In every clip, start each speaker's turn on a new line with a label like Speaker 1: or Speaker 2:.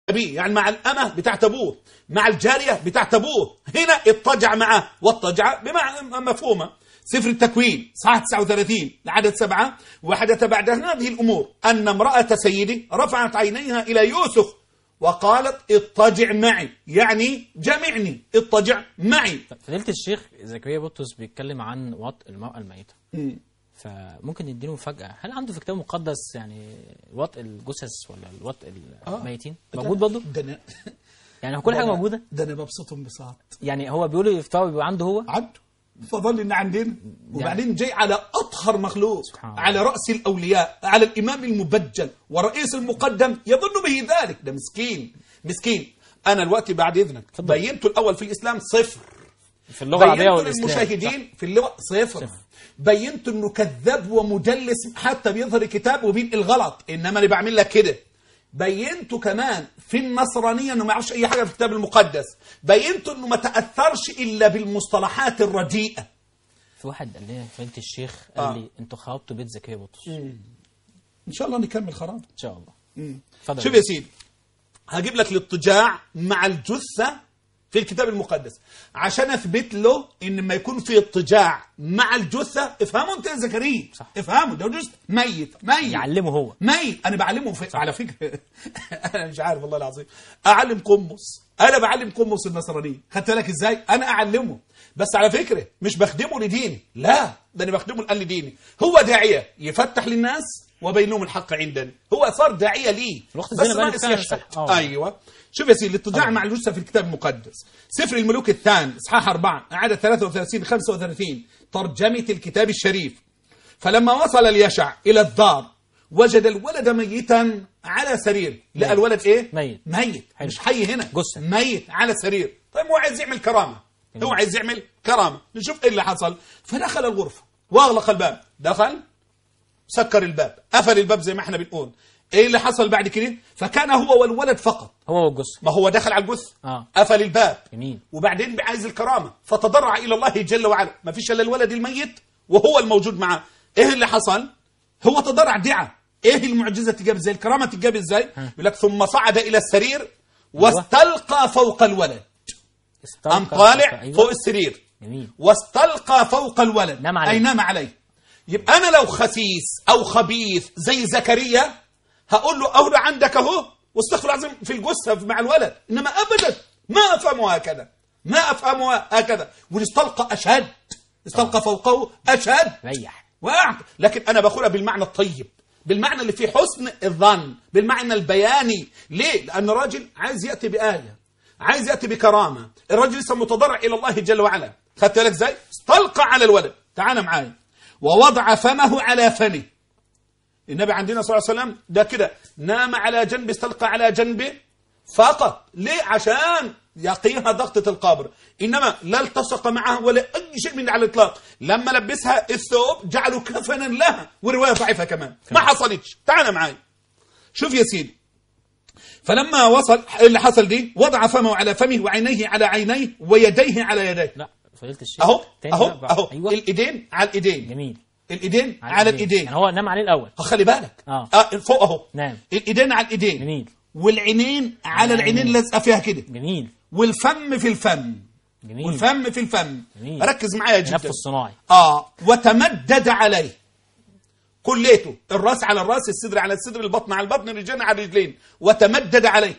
Speaker 1: أبيه يعني مع الأمة بتاعت أبوه مع الجارية بتاعت أبوه هنا اضطجع معه واضطجع بمعنى مفهومة سفر التكوين صح 39 لعدد سبعة وحدث بعد هذه الأمور أن امرأة سيدي رفعت عينيها إلى يوسف وقالت اضطجع معي يعني جمعني اضطجع معي
Speaker 2: فضيلة الشيخ زكريا بطرس بيتكلم عن وطء المرأة الميتة فممكن نديله مفاجأة هل عنده في كتاب مقدس يعني وطء الجثث ولا الوطء الميتين موجود برضه
Speaker 1: ده أنا
Speaker 2: يعني هو كل حاجة موجودة
Speaker 1: ده أنا ببسطهم بساط
Speaker 2: يعني هو بيقول يفترض بيبقى عنده هو
Speaker 1: عنده فظل ان عندنا وبعدين جاي على اطهر مخلوق
Speaker 2: سبحان الله.
Speaker 1: على راس الاولياء على الامام المبجل ورئيس المقدم يظن به ذلك ده مسكين مسكين انا الوقت بعد اذنك
Speaker 2: اتفضل.
Speaker 1: بينت الاول في الاسلام صفر
Speaker 2: في اللغة العربية
Speaker 1: بينت
Speaker 2: والإسلام
Speaker 1: للمشاهدين في اللغه صفر بينت انه كذاب ومدلس حتى بيظهر الكتاب وبينقل غلط انما انا بعمل لك كده بينت كمان في النصرانيه انه ما يعرفش اي حاجه في الكتاب المقدس بينت انه ما تاثرش الا بالمصطلحات الرديئه
Speaker 2: في واحد قال لي فضيلة الشيخ قال
Speaker 1: آه.
Speaker 2: لي انتوا خربتوا بيت زكريا بطرس ان
Speaker 1: ان شاء الله نكمل خراب
Speaker 2: شاء الله اتفضل
Speaker 1: شوف يا سيدي هجيب لك الاضطجاع مع الجثة في الكتاب المقدس عشان اثبت له ان ما يكون في اضطجاع مع الجثة افهموا انت يا زكريا
Speaker 2: صح.
Speaker 1: افهموا ده جثة ميت ميت
Speaker 2: يعلمه هو
Speaker 1: ميت انا بعلمه في... على فكرة انا مش عارف والله العظيم اعلم قمص انا بعلم قمص النصرانية خدت بالك ازاي انا اعلمه بس على فكرة مش بخدمه لديني لا ده انا بخدمه الان لديني هو داعية يفتح للناس وبين لهم الحق عندنا هو صار داعية ليه
Speaker 2: الوقت
Speaker 1: بس
Speaker 2: زينا بقى
Speaker 1: ناقص
Speaker 2: فعلا
Speaker 1: يشهد
Speaker 2: صح. آه.
Speaker 1: ايوه شوف يا سيدي الاضطجاع مع الجثة في الكتاب المقدس سفر الملوك الثاني اصحاح 4 عدد 33 35 ترجمة الكتاب الشريف فلما وصل اليشع إلى الدار وجد الولد ميتا على سرير لقى الولد ايه
Speaker 2: ميت.
Speaker 1: ميت
Speaker 2: حلو.
Speaker 1: مش حي هنا
Speaker 2: جثة.
Speaker 1: ميت على سرير طيب هو عايز يعمل كرامة هو عايز يعمل كرامة نشوف ايه اللي حصل فدخل الغرفة واغلق الباب دخل سكر الباب قفل الباب زي ما احنا بنقول ايه اللي حصل بعد كده فكان هو والولد فقط
Speaker 2: هو والجثة
Speaker 1: ما هو دخل على الجثة
Speaker 2: اه
Speaker 1: قفل الباب
Speaker 2: جميل
Speaker 1: وبعدين عايز الكرامة فتضرع إلى الله جل وعلا ما فيش إلا الولد الميت وهو الموجود معاه إيه اللي حصل هو تضرع دعا إيه المعجزة تجاب إزاي الكرامة تجاب إزاي يقول لك ثم صعد إلى السرير واستلقى فوق الولد
Speaker 2: استلقى-
Speaker 1: قام طالع
Speaker 2: أيوة.
Speaker 1: فوق السرير
Speaker 2: جميل
Speaker 1: واستلقى فوق الولد
Speaker 2: نام عليه.
Speaker 1: أي نام عليه يبقى أنا لو خسيس أو خبيث زي زكريا هقول له أهو عندك أهو واستغفر العظيم في الجثة مع الولد إنما أبدا ما أفهمه هكذا ما أفهمه هكذا واستلقى أشد استلقى فوقه أشد
Speaker 2: ريح
Speaker 1: وقعت لكن انا باخدها بالمعنى الطيب بالمعنى اللي فيه حسن الظن بالمعنى البياني ليه لان الراجل عايز ياتي بايه عايز ياتي بكرامه الراجل لسه متضرع الى الله جل وعلا خدت بالك ازاي استلقى على الولد تعال معايا ووضع فمه على فمه النبي عندنا صلى الله عليه وسلم ده كده نام على جنب استلقى على جنبه فقط ليه عشان يقيها ضغطة القبر إنما لا التصق معها ولا أي شيء من على الإطلاق لما لبسها الثوب جعلوا كفنا لها ورواية ضعيفة كمان ما حصلتش تعال معاي شوف يا سيدي فلما وصل اللي حصل دي وضع فمه على فمه وعينيه على عينيه ويديه على يديه
Speaker 2: لا فضيلة الشيخ
Speaker 1: اهو
Speaker 2: تاني
Speaker 1: اهو
Speaker 2: بقى.
Speaker 1: اهو
Speaker 2: ايوه
Speaker 1: الايدين على الايدين
Speaker 2: جميل
Speaker 1: الايدين على الايدين
Speaker 2: يعني هو نام عليه الاول
Speaker 1: خلي بالك
Speaker 2: آه.
Speaker 1: اه فوق اهو
Speaker 2: نعم.
Speaker 1: الايدين على الايدين
Speaker 2: جميل
Speaker 1: والعينين على العينين لازقه فيها كده
Speaker 2: جميل
Speaker 1: والفم في الفم
Speaker 2: جميل
Speaker 1: والفم في الفم
Speaker 2: جميل.
Speaker 1: ركز معايا جدا
Speaker 2: النفس الصناعي
Speaker 1: اه وتمدد عليه كليته الراس على الراس الصدر على الصدر البطن على البطن الرجلين على الرجلين وتمدد عليه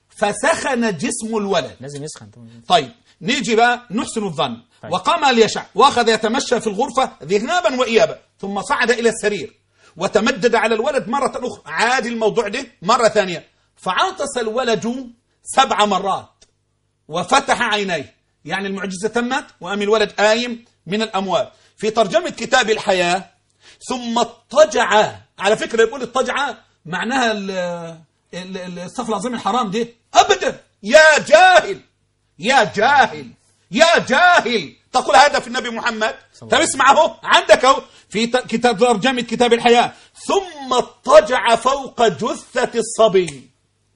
Speaker 1: فسخن جسم الولد
Speaker 2: لازم يسخن
Speaker 1: طيب نيجي بقى نحسن الظن
Speaker 2: طيب.
Speaker 1: وقام اليشع واخذ يتمشى في الغرفة ذهابا وإيابا ثم صعد إلى السرير وتمدد على الولد مرة أخرى عاد الموضوع ده مرة ثانية فعطس الولد سبع مرات وفتح عينيه يعني المعجزة تمت وأم الولد قايم من الأموات في ترجمة كتاب الحياة ثم اضطجع على فكرة يقول اضطجع معناها ال- ال- ال- الصف العظيم الحرام دي أبدا يا جاهل يا جاهل يا جاهل تقول هذا في النبي محمد طب اسمع اهو عندك اهو في ت- كتاب ترجمة كتاب الحياة ثم اضطجع فوق جثة الصبي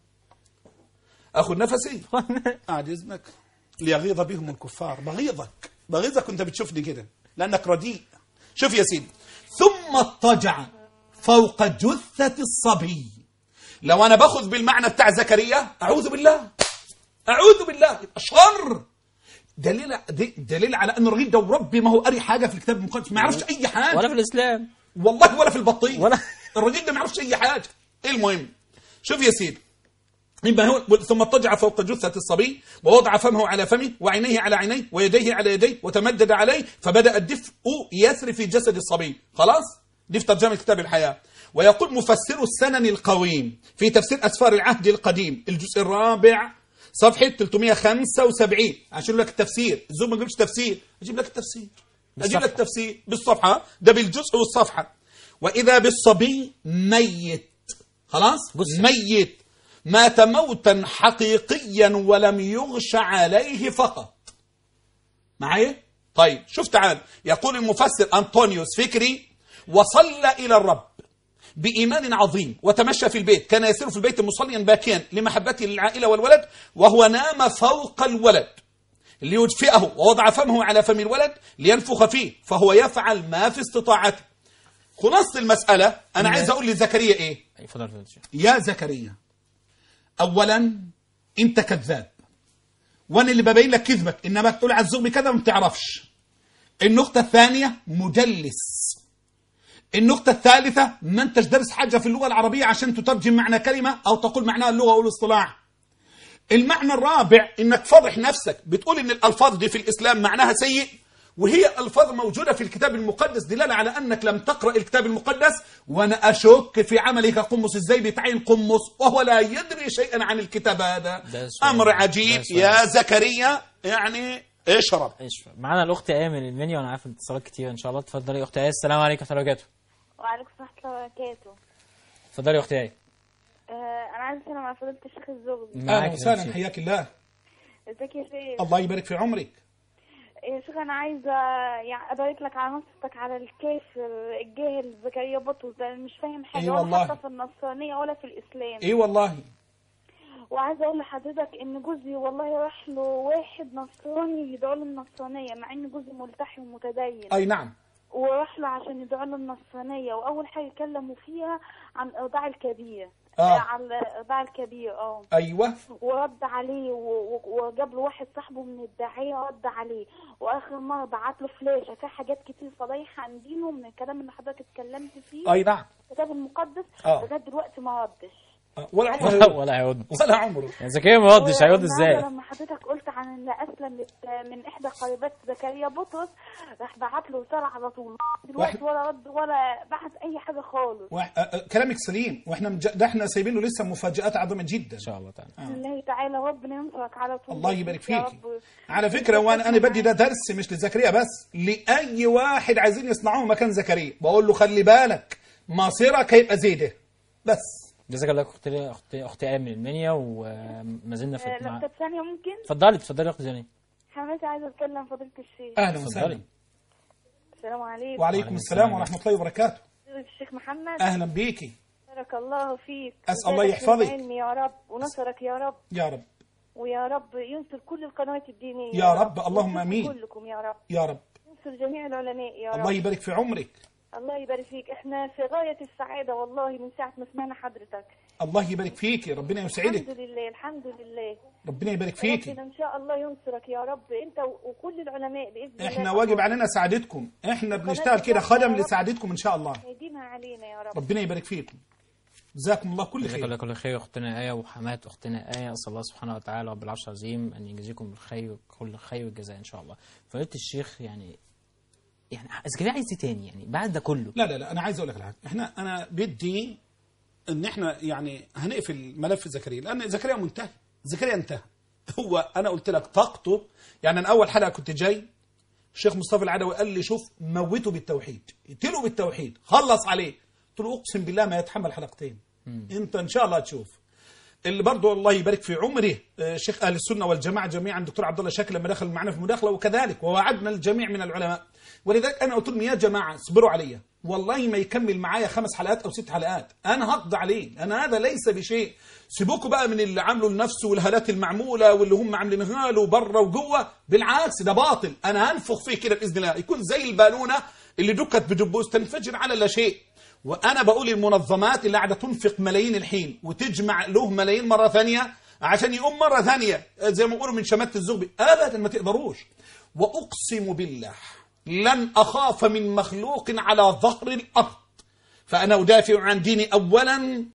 Speaker 1: اخذ نفسي قاعد اذنك ليغيظ بهم الكفار بغيظك بغيظك وانت بتشوفني كده لانك رديء شوف يا سيدي ثم اضطجع فوق جثة الصبي لو انا باخذ بالمعنى بتاع زكريا اعوذ بالله اعوذ بالله شر دليل دي- دليل على ان الراجل ده وربي ما هو قاري حاجه في الكتاب المقدس ما يعرفش اي حاجه
Speaker 2: ولا في الاسلام
Speaker 1: والله ولا في البطيخ
Speaker 2: ولا-
Speaker 1: الراجل ده ما يعرفش اي حاجه ايه المهم شوف يا سيدي يبقى هو ثم اضطجع فوق جثة الصبي ووضع فمه على فمه وعينيه على عينيه ويديه على يديه وتمدد عليه فبدأ الدفء يسري في جسد الصبي خلاص دي في ترجمة كتاب الحياة ويقول مفسر السنن القويم في تفسير أسفار العهد القديم الجزء الرابع صفحة 375 عشان يقول لك التفسير الزوم ما يجيبش تفسير اجيب لك التفسير اجيب لك
Speaker 2: بالصفحة.
Speaker 1: التفسير بالصفحة ده بالجزء والصفحة وإذا بالصبي ميت خلاص
Speaker 2: جثة.
Speaker 1: ميت مات موتا حقيقيا ولم يغش عليه فقط معايا طيب شوف تعال يقول المفسر أنطونيوس فكري وصلى إلى الرب بإيمان عظيم وتمشى في البيت كان يسير في البيت مصليا باكيا لمحبته للعائلة والولد وهو نام فوق الولد ليدفئه ووضع فمه على فم الولد لينفخ فيه فهو يفعل ما في استطاعته خلاصة المسألة أنا عايز أقول لزكريا إيه
Speaker 2: أي فضل فضل الشيخ
Speaker 1: يا زكريا اولا انت كذاب وانا اللي ببين لك كذبك انما تقول على الزوم كذا ما بتعرفش النقطه الثانيه مدلس النقطه الثالثه ما انتش دارس حاجه في اللغه العربيه عشان تترجم معنى كلمه او تقول معناها اللغه والاصطلاح المعنى الرابع انك فضح نفسك بتقول ان الالفاظ دي في الاسلام معناها سيء وهي الفاظ موجوده في الكتاب المقدس دلاله على انك لم تقرا الكتاب المقدس وانا اشك في عملك قمص ازاي بيتعين قمص وهو لا يدري شيئا عن الكتاب هذا
Speaker 2: ده سؤال.
Speaker 1: امر عجيب
Speaker 2: ده سؤال.
Speaker 1: يا زكريا يعني اشرب
Speaker 2: ايش معانا الاخت ايه من المنيا وانا عارف الاتصالات كتير ان شاء الله اتفضلي يا اخت ايه السلام عليكم ورحمه الله وبركاته
Speaker 3: وعليكم السلام ورحمة الله وبركاته
Speaker 2: اتفضلي يا اخت ايه
Speaker 3: آه أنا عايزة أسلم على فضيلة الشيخ الزغبي
Speaker 1: اهلا
Speaker 2: معاك يا
Speaker 1: وسهلا
Speaker 2: شيخ.
Speaker 1: حياك الله
Speaker 3: ازيك يا شيخ
Speaker 1: الله يبارك في عمرك
Speaker 3: يا شيخ أنا عايزة يعني أبارك لك على نصرتك على الكافر الجاهل زكريا بطرس ده اللي مش فاهم حاجة
Speaker 1: إيه
Speaker 3: ولا
Speaker 1: والله.
Speaker 3: حتى في النصرانية ولا في الإسلام
Speaker 1: ايه والله
Speaker 3: وعايزة أقول لحضرتك إن جوزي والله راح له واحد نصراني يدعو له النصرانية مع إن جوزي ملتحي ومتدين
Speaker 1: اي نعم
Speaker 3: وراح له عشان يدعو له النصرانية وأول حاجة كلموا فيها عن إرضاع الكبير
Speaker 1: آه.
Speaker 3: عن إرضاع الكبير اه
Speaker 1: ايوه
Speaker 3: ورد عليه و- و- وجاب له واحد صاحبه من الداعية رد عليه واخر مرة بعت له فلاشة فيها حاجات كتير فضايحة عن دينه من الكلام اللي حضرتك اتكلمت فيه
Speaker 1: اي نعم
Speaker 3: الكتاب المقدس
Speaker 1: آه.
Speaker 3: لغايه دلوقتي ما ردش
Speaker 1: آه، ولا
Speaker 2: ولا
Speaker 1: عمره
Speaker 2: ولا هيرد
Speaker 1: ولا عمره
Speaker 2: يعني زكريا ما ردش هيرد ازاي
Speaker 3: والنهاردة لما حضرتك قلت عن ان اسلمت من احدى قريبات زكريا بطرس راح بعت له رسالة على طول دلوقتي
Speaker 1: واحد-
Speaker 3: ولا رد ولا بعت اي حاجة خالص
Speaker 1: وح... آه، آه، كلامك سليم واحنا مج... ده احنا سايبين له لسه مفاجآت عظيمه جدا
Speaker 2: ان شاء الله تعالى
Speaker 3: بسم الله تعالى ربنا ينصرك على طول
Speaker 1: الله يبارك
Speaker 3: يا
Speaker 1: فيك
Speaker 3: رب.
Speaker 1: على فكره وانا انا بدي ده درس مش لزكريا بس لاي واحد عايزين يصنعوه مكان زكريا بقول له خلي بالك مصيرك هيبقى زي ده بس
Speaker 2: جزاك الله اختي اختي اختي ايه من المنيا وما زلنا في
Speaker 3: آه،
Speaker 2: مع-
Speaker 3: لو ثانية ممكن
Speaker 2: اتفضلي اتفضلي يا اختي زينب
Speaker 3: حماتي عايزة اتكلم فضيلة الشيخ
Speaker 1: اهلا وسهلا
Speaker 2: اتفضلي
Speaker 3: السلام عليكم
Speaker 1: وعليكم السلام ورحمه الله وبركاته
Speaker 3: الشيخ محمد
Speaker 1: اهلا بيكي
Speaker 3: بارك الله فيك
Speaker 1: أسأل الله
Speaker 3: وزادك
Speaker 1: يحفظك.
Speaker 3: من العلم يا رب ونصرك يا رب
Speaker 1: يا رب
Speaker 3: ويا رب ينصر كل القنوات الدينية
Speaker 1: يا رب، اللهم
Speaker 3: ينصر
Speaker 1: آمين.
Speaker 3: كلكم يا رب
Speaker 1: يا رب
Speaker 3: ينصر جميع العلماء يا رب
Speaker 1: الله يبارك في عمرك
Speaker 3: الله يبارك فيك احنا في غاية السعادة والله من ساعة ما سمعنا حضرتك
Speaker 1: الله يبارك فيكي ربنا يسعدك
Speaker 3: الحمد لله الحمد لله
Speaker 1: ربنا يبارك فيكي
Speaker 3: ربنا ان شاء الله ينصرك يا رب انت و- وكل العلماء باذن الله
Speaker 1: احنا واجب علينا سعادتكم احنا بنشتغل كده خدم لسعادتكم ان شاء الله
Speaker 3: يديمها علينا يا رب
Speaker 1: ربنا يبارك فيكم جزاكم الله كل
Speaker 2: جزاك
Speaker 1: خير
Speaker 2: الله كل خير اختنا ايه وحمات اختنا ايه اسال الله سبحانه وتعالى رب العرش العظيم ان يجزيكم بالخير كل خير والجزاء ان شاء الله فقلت الشيخ يعني يعني زكريا عايز ايه تاني يعني بعد ده كله
Speaker 1: لا لا لا انا عايز اقول لك على حاجه احنا انا بدي ان احنا يعني هنقفل ملف زكريا لان زكريا منتهي زكريا انتهى هو انا قلت لك طاقته يعني انا اول حلقه كنت جاي الشيخ مصطفى العدوي قال لي شوف موته بالتوحيد اقتله بالتوحيد خلص عليه قلت له اقسم بالله ما يتحمل حلقتين انت ان شاء الله تشوف اللي برضه الله يبارك في عمره آه، شيخ اهل السنه والجماعه جميعا دكتور عبد الله شاكر لما دخل معنا في مداخله وكذلك ووعدنا الجميع من العلماء ولذلك انا قلت لهم يا جماعه اصبروا عليا والله ما يكمل معايا خمس حلقات او ست حلقات انا هقضي عليه انا هذا ليس بشيء سيبوكوا بقى من اللي عامله لنفسه والهالات المعموله واللي هم عاملينها له بره وجوه بالعكس ده باطل انا هنفخ فيه كده باذن الله يكون زي البالونه اللي دكت بدبوس تنفجر على لا شيء وانا بقول المنظمات اللي قاعده تنفق ملايين الحين وتجمع له ملايين مره ثانيه عشان يقوم مره ثانيه زي ما بيقولوا من شمات الزغبي ابدا ما تقدروش واقسم بالله لن اخاف من مخلوق على ظهر الارض فانا ادافع عن ديني اولا